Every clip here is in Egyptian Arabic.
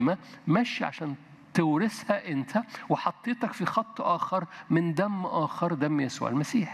ماشي عشان تورثها انت وحطيتك في خط اخر من دم اخر دم يسوع المسيح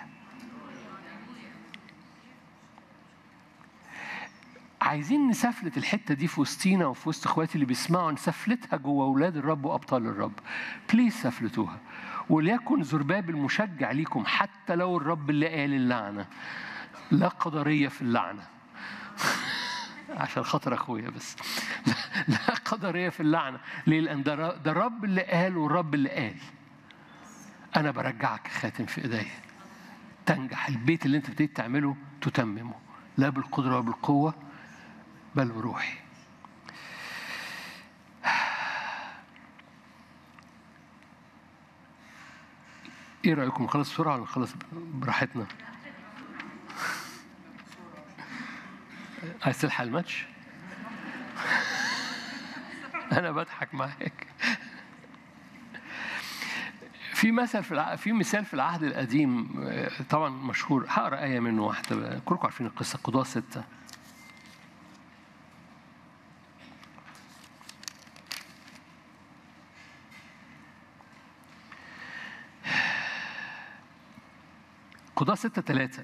عايزين نسفلت الحته دي في وسطينا وفي وسط اخواتي اللي بيسمعوا نسفلتها جوه اولاد الرب وابطال الرب بليز سفلتوها وليكن زرباب المشجع ليكم حتى لو الرب اللي قال اللعنه لا قدريه في اللعنه عشان خاطر اخويا بس لا قدريه في اللعنه ليه لان ده ده الرب اللي قال والرب اللي قال انا برجعك خاتم في ايديا تنجح البيت اللي انت ابتديت تعمله تتممه لا بالقدره وبالقوه بل بروحي ايه رايكم نخلص بسرعه ولا نخلص براحتنا عايز تلحق الماتش انا بضحك معاك في مثل في الع... في مثال في العهد القديم طبعا مشهور هقرا ايه منه واحده كلكم عارفين القصه قضاه سته قضاة ستة ثلاثة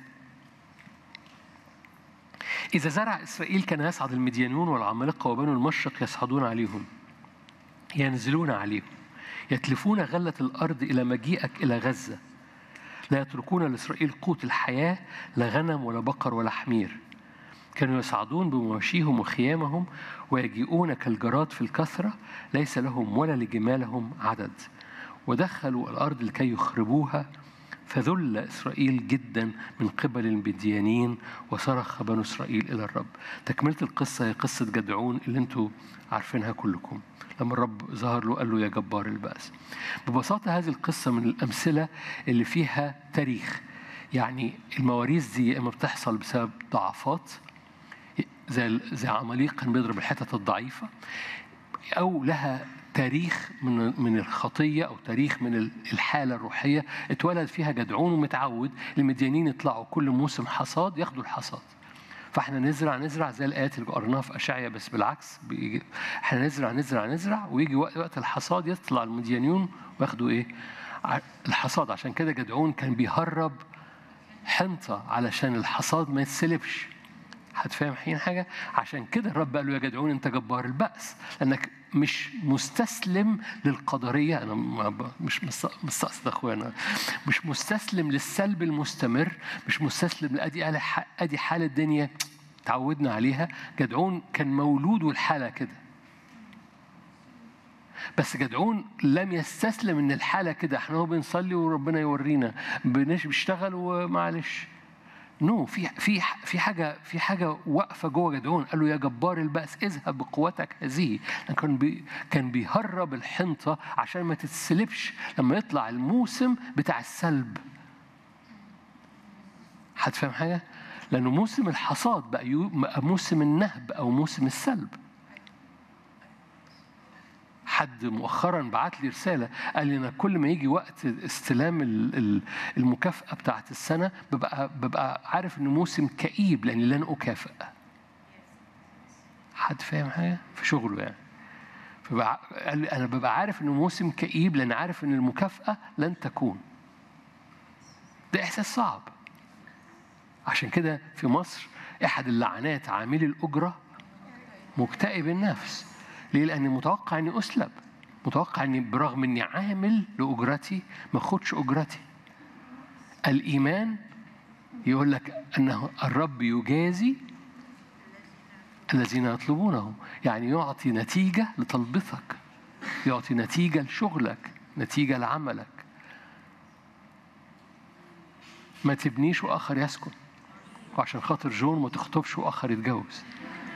إذا زرع إسرائيل كان يصعد المديانون والعمالقة وبنو المشرق يصعدون عليهم ينزلون عليهم يتلفون غلة الأرض إلى مجيئك إلى غزة لا يتركون لإسرائيل قوت الحياة لا غنم ولا بقر ولا حمير كانوا يصعدون بمواشيهم وخيامهم ويجيئون كالجراد في الكثرة ليس لهم ولا لجمالهم عدد ودخلوا الأرض لكي يخربوها فذل إسرائيل جدا من قبل المديانين وصرخ بنو إسرائيل إلى الرب تكملة القصة هي قصة جدعون اللي انتوا عارفينها كلكم لما الرب ظهر له قال له يا جبار البأس ببساطة هذه القصة من الأمثلة اللي فيها تاريخ يعني المواريث دي يا إما بتحصل بسبب ضعفات زي زي عماليق كان بيضرب الحتت الضعيفة أو لها تاريخ من من الخطيه او تاريخ من الحاله الروحيه اتولد فيها جدعون ومتعود المديانين يطلعوا كل موسم حصاد ياخدوا الحصاد فاحنا نزرع نزرع زي الايات اللي قرناها في اشعيا بس بالعكس بيجي احنا نزرع نزرع نزرع ويجي وقت, وقت الحصاد يطلع المديانيون وياخدوا ايه؟ الحصاد عشان كده جدعون كان بيهرب حنطه علشان الحصاد ما يتسلبش هتفهم حين حاجة؟ عشان كده الرب قال له يا جدعون أنت جبار البأس لأنك مش مستسلم للقدرية أنا مش مستقصد أخويا أنا مش مستسلم للسلب المستمر مش مستسلم لأدي أدي حال الدنيا تعودنا عليها جدعون كان مولود والحالة كده بس جدعون لم يستسلم ان الحاله كده احنا هو بنصلي وربنا يورينا بنشتغل ومعلش نو no, في في في حاجه في حاجه واقفه جوه جدعون قال له يا جبار البأس اذهب بقوتك هذه كان بي كان بيهرب الحنطه عشان ما تتسلبش لما يطلع الموسم بتاع السلب هتفهم حاجه؟ لانه موسم الحصاد بقى موسم النهب او موسم السلب حد مؤخرا بعت لي رساله قال لي انا كل ما يجي وقت استلام المكافاه بتاعت السنه ببقى ببقى عارف انه موسم كئيب لاني لن اكافئ حد فاهم حاجه في شغله يعني فبقى قال لي انا ببقى عارف انه موسم كئيب لان عارف ان المكافاه لن تكون ده احساس صعب عشان كده في مصر احد اللعنات عاملي الاجره مكتئب النفس ليه؟ لأني متوقع إني أسلب متوقع إني برغم إني عامل لأجرتي ما أخدش أجرتي الإيمان يقول لك أنه الرب يجازي الذين يطلبونه يعني يعطي نتيجة لطلبتك يعطي نتيجة لشغلك نتيجة لعملك ما تبنيش وآخر يسكن وعشان خاطر جون ما تخطبش وآخر يتجوز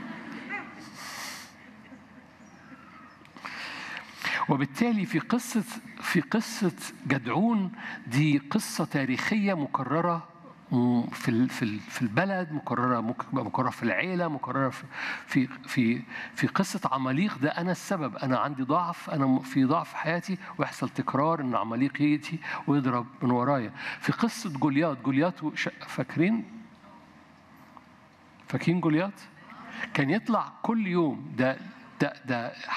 وبالتالي في قصة في قصة جدعون دي قصة تاريخية مكررة في في في البلد مكررة مكررة في العيلة مكررة في في في قصة عماليق ده أنا السبب أنا عندي ضعف أنا في ضعف في حياتي ويحصل تكرار إن عماليق يأتي ويضرب من ورايا في قصة جوليات جوليات فاكرين فاكرين جوليات كان يطلع كل يوم ده ده ده